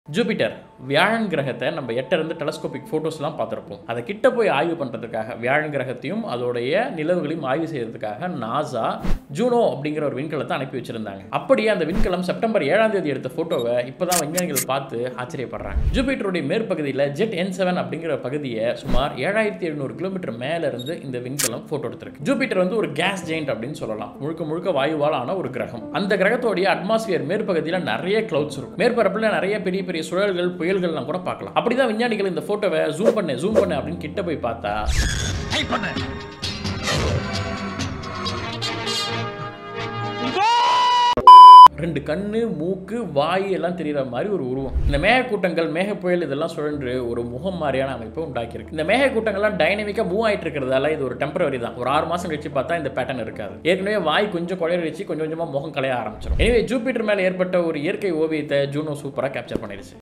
Jupiter வியாழன் கிரகத்தை நம்ம எட்டிருந்து டெலஸ்கோபிக் ஃபோட்டோஸ்லாம் பார்த்துருப்போம் அதை கிட்ட போய் ஆய்வு பண்ணுறதுக்காக வியாழன் கிரகத்தையும் அதோடைய நிலவுகளையும் ஆய்வு செய்யறதுக்காக நாசா ஜூனோ அப்படிங்கிற ஒரு விண்கலத்தை அனுப்பி வச்சிருந்தாங்க அப்படியே அந்த விண்கலம் செப்டம்பர் ஏழாம் தேதி எடுத்த ஃபோட்டோவை இப்போதான் விஞ்ஞானிகள் பார்த்து ஆச்சரியப்படுறாங்க ஜூபிட்டருடைய மேற்பகுதியில் ஜெட் என் செவன் அப்படிங்கிற பகுதியை சுமார் ஏழாயிரத்தி எழுநூறு கிலோமீட்டர் மேல இருந்து இந்த விண்கலம் ஃபோட்டோ எடுத்திருக்கு ஜூபிட்டர் வந்து ஒரு கேஸ் ஜெயிண்ட் அப்படின்னு சொல்லலாம் முழுக்க முழுக்க வாயுவால் ஆன ஒரு கிரகம் அந்த கிரகத்தோடைய அட்மாஸ்பியர் மேற்பகுதியில் நிறைய கிளவுட்ஸ் இருக்கும் மேற்பரப்பில் நிறைய பெரிய பெரிய சுழல்கள் புயல்கள்லாம் கூட பார்க்கலாம் அப்படிதான் விஞ்ஞானிகள் இந்த போட்டோவை ஜூம் பண்ணு ஜூம் பண்ணு அப்படின்னு கிட்ட போய் பார்த்தா டைப் பண்ணு ரெண்டு கண்ணு மூக்கு வாய் எல்லாம் தெரியுற மாதிரி ஒரு உருவம் இந்த மேகக்கூட்டங்கள் மேக புயல் இதெல்லாம் சுழன்று ஒரு முகம் மாதிரியான அமைப்பை உண்டாக்கியிருக்கு இந்த மேகக்கூட்டங்கள்லாம் டைனமிக்காக மூவ் ஆயிட்டு இருக்கிறதால இது ஒரு டெம்பரவரி தான் ஒரு ஆறு மாசம் கழிச்சு பார்த்தா இந்த பேட்டர்ன் இருக்காது ஏற்கனவே வாய் கொஞ்சம் குழையரிச்சு கொஞ்சம் கொஞ்சமா முகம் கலைய ஆரம்பிச்சிடும் எனவே ஜூபிட்டர் மேல ஏற்பட்ட ஒரு இயற்கை ஓவியத்தை ஜூனோ சூப்பரா கேப்சர் பண்ணிடுச்சு